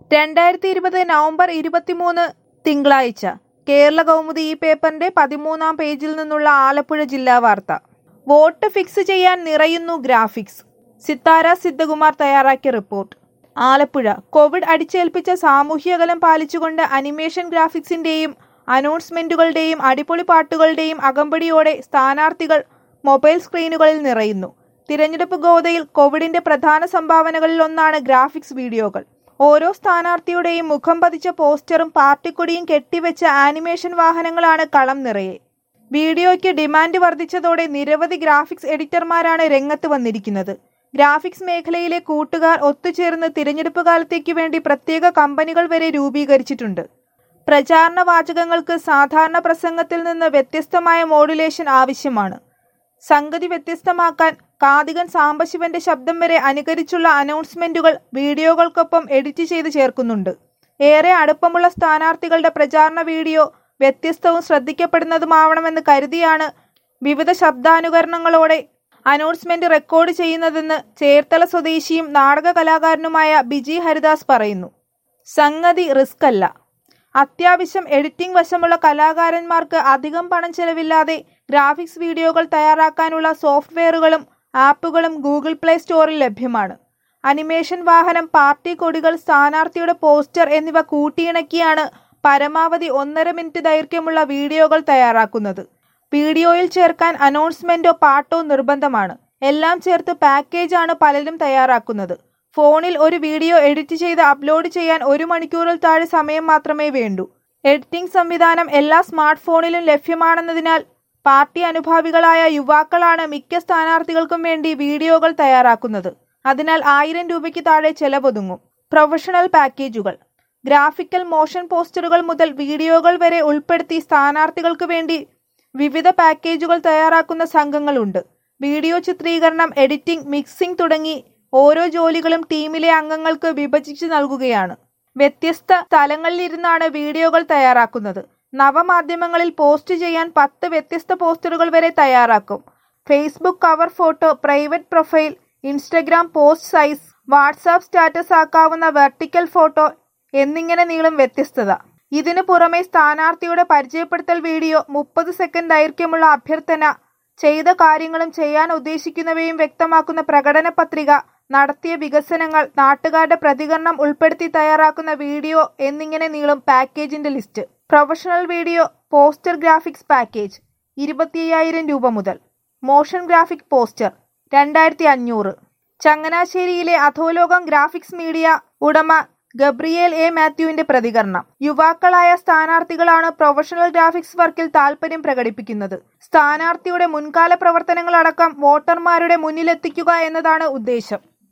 രണ്ടായിരത്തി ഇരുപത് നവംബർ ഇരുപത്തിമൂന്ന് തിങ്കളാഴ്ച കേരള കൗമുദി ഈ പേപ്പറിന്റെ പതിമൂന്നാം പേജിൽ നിന്നുള്ള ആലപ്പുഴ ജില്ലാ വാർത്ത വോട്ട് ഫിക്സ് ചെയ്യാൻ നിറയുന്നു ഗ്രാഫിക്സ് സിത്താര സിദ്ധകുമാർ തയ്യാറാക്കിയ റിപ്പോർട്ട് ആലപ്പുഴ കോവിഡ് അടിച്ചേൽപ്പിച്ച സാമൂഹ്യ അകലം പാലിച്ചുകൊണ്ട് അനിമേഷൻ ഗ്രാഫിക്സിന്റെയും അനൗൺസ്മെന്റുകളുടെയും അടിപൊളി പാട്ടുകളുടെയും അകമ്പടിയോടെ സ്ഥാനാർത്ഥികൾ മൊബൈൽ സ്ക്രീനുകളിൽ നിറയുന്നു തിരഞ്ഞെടുപ്പ് ഗോതയിൽ കോവിഡിന്റെ പ്രധാന സംഭാവനകളിൽ ഒന്നാണ് ഗ്രാഫിക്സ് വീഡിയോകൾ ഓരോ സ്ഥാനാർത്ഥിയുടെയും മുഖം പതിച്ച പോസ്റ്ററും പാർട്ടിക്കൊടിയും കെട്ടിവെച്ച ആനിമേഷൻ വാഹനങ്ങളാണ് കളം നിറയെ വീഡിയോയ്ക്ക് ഡിമാൻഡ് വർദ്ധിച്ചതോടെ നിരവധി ഗ്രാഫിക്സ് എഡിറ്റർമാരാണ് രംഗത്ത് വന്നിരിക്കുന്നത് ഗ്രാഫിക്സ് മേഖലയിലെ കൂട്ടുകാർ ഒത്തുചേർന്ന് തിരഞ്ഞെടുപ്പ് കാലത്തേക്ക് വേണ്ടി പ്രത്യേക കമ്പനികൾ വരെ രൂപീകരിച്ചിട്ടുണ്ട് പ്രചാരണ വാചകങ്ങൾക്ക് സാധാരണ പ്രസംഗത്തിൽ നിന്ന് വ്യത്യസ്തമായ മോഡുലേഷൻ ആവശ്യമാണ് സംഗതി വ്യത്യസ്തമാക്കാൻ കാതികൻ സാംബശിവന്റെ ശബ്ദം വരെ അനുകരിച്ചുള്ള അനൗൺസ്മെന്റുകൾ വീഡിയോകൾക്കൊപ്പം എഡിറ്റ് ചെയ്ത് ചേർക്കുന്നുണ്ട് ഏറെ അടുപ്പമുള്ള സ്ഥാനാർത്ഥികളുടെ പ്രചാരണ വീഡിയോ വ്യത്യസ്തവും ശ്രദ്ധിക്കപ്പെടുന്നതുമാവണമെന്ന് കരുതിയാണ് വിവിധ ശബ്ദാനുകരണങ്ങളോടെ അനൗൺസ്മെന്റ് റെക്കോർഡ് ചെയ്യുന്നതെന്ന് ചേർത്തല സ്വദേശിയും നാടക കലാകാരനുമായ ബിജി ഹരിദാസ് പറയുന്നു സംഗതി റിസ്ക് അല്ല അത്യാവശ്യം എഡിറ്റിംഗ് വശമുള്ള കലാകാരന്മാർക്ക് അധികം പണം ചെലവില്ലാതെ ഗ്രാഫിക്സ് വീഡിയോകൾ തയ്യാറാക്കാനുള്ള സോഫ്റ്റ്വെയറുകളും ആപ്പുകളും ഗൂഗിൾ പ്ലേ സ്റ്റോറിൽ ലഭ്യമാണ് അനിമേഷൻ വാഹനം പാർട്ടി കൊടികൾ സ്ഥാനാർത്ഥിയുടെ പോസ്റ്റർ എന്നിവ കൂട്ടിയിണക്കിയാണ് പരമാവധി ഒന്നര മിനിറ്റ് ദൈർഘ്യമുള്ള വീഡിയോകൾ തയ്യാറാക്കുന്നത് വീഡിയോയിൽ ചേർക്കാൻ അനൗൺസ്മെന്റോ പാട്ടോ നിർബന്ധമാണ് എല്ലാം ചേർത്ത് പാക്കേജാണ് പലരും തയ്യാറാക്കുന്നത് ഫോണിൽ ഒരു വീഡിയോ എഡിറ്റ് ചെയ്ത് അപ്ലോഡ് ചെയ്യാൻ ഒരു മണിക്കൂറിൽ താഴെ സമയം മാത്രമേ വേണ്ടൂ എഡിറ്റിംഗ് സംവിധാനം എല്ലാ സ്മാർട്ട് ഫോണിലും ലഭ്യമാണെന്നതിനാൽ പാർട്ടി അനുഭാവികളായ യുവാക്കളാണ് മിക്ക സ്ഥാനാർത്ഥികൾക്കും വേണ്ടി വീഡിയോകൾ തയ്യാറാക്കുന്നത് അതിനാൽ ആയിരം രൂപയ്ക്ക് താഴെ ചെലവൊതുങ്ങും പ്രൊഫഷണൽ പാക്കേജുകൾ ഗ്രാഫിക്കൽ മോഷൻ പോസ്റ്ററുകൾ മുതൽ വീഡിയോകൾ വരെ ഉൾപ്പെടുത്തി സ്ഥാനാർത്ഥികൾക്ക് വേണ്ടി വിവിധ പാക്കേജുകൾ തയ്യാറാക്കുന്ന സംഘങ്ങളുണ്ട് വീഡിയോ ചിത്രീകരണം എഡിറ്റിംഗ് മിക്സിംഗ് തുടങ്ങി ഓരോ ജോലികളും ടീമിലെ അംഗങ്ങൾക്ക് വിഭജിച്ച് നൽകുകയാണ് വ്യത്യസ്ത സ്ഥലങ്ങളിലിരുന്നാണ് വീഡിയോകൾ തയ്യാറാക്കുന്നത് നവമാധ്യമങ്ങളിൽ പോസ്റ്റ് ചെയ്യാൻ പത്ത് വ്യത്യസ്ത പോസ്റ്ററുകൾ വരെ തയ്യാറാക്കും Facebook cover photo private profile Instagram post size WhatsApp status ആക്കാവുന്ന വെർട്ടിക്കൽ ഫോട്ടോ എന്നിങ്ങനെ നീളും വ്യത്യസ്തത ഇതിനു പുറമെ സ്ഥാനാർത്ഥിയുടെ പരിചയപ്പെടുത്തൽ വീഡിയോ മുപ്പത് സെക്കൻഡ് ദൈർഘ്യമുള്ള അഭ്യർത്ഥന ചെയ്ത കാര്യങ്ങളും ചെയ്യാൻ ഉദ്ദേശിക്കുന്നവയും വ്യക്തമാക്കുന്ന പ്രകടന പത്രിക നടത്തിയ വികസനങ്ങൾ നാട്ടുകാരുടെ പ്രതികരണം ഉൾപ്പെടുത്തി തയ്യാറാക്കുന്ന വീഡിയോ എന്നിങ്ങനെ നീളും പാക്കേജിന്റെ list professional video poster graphics package ഇരുപത്തിയ്യായിരം രൂപ മുതൽ മോഷൻ ഗ്രാഫിക് പോസ്റ്റർ രണ്ടായിരത്തി അഞ്ഞൂറ് ചങ്ങനാശ്ശേരിയിലെ അധോലോകം ഗ്രാഫിക്സ് മീഡിയ ഉടമ ഗബ്രിയേൽ എ മാത്യുവിന്റെ പ്രതികരണം യുവാക്കളായ സ്ഥാനാർത്ഥികളാണ് പ്രൊഫഷണൽ ഗ്രാഫിക്സ് വർക്കിൽ താൽപര്യം പ്രകടിപ്പിക്കുന്നത് സ്ഥാനാർത്ഥിയുടെ മുൻകാല പ്രവർത്തനങ്ങളടക്കം വോട്ടർമാരുടെ മുന്നിലെത്തിക്കുക എന്നതാണ് ഉദ്ദേശം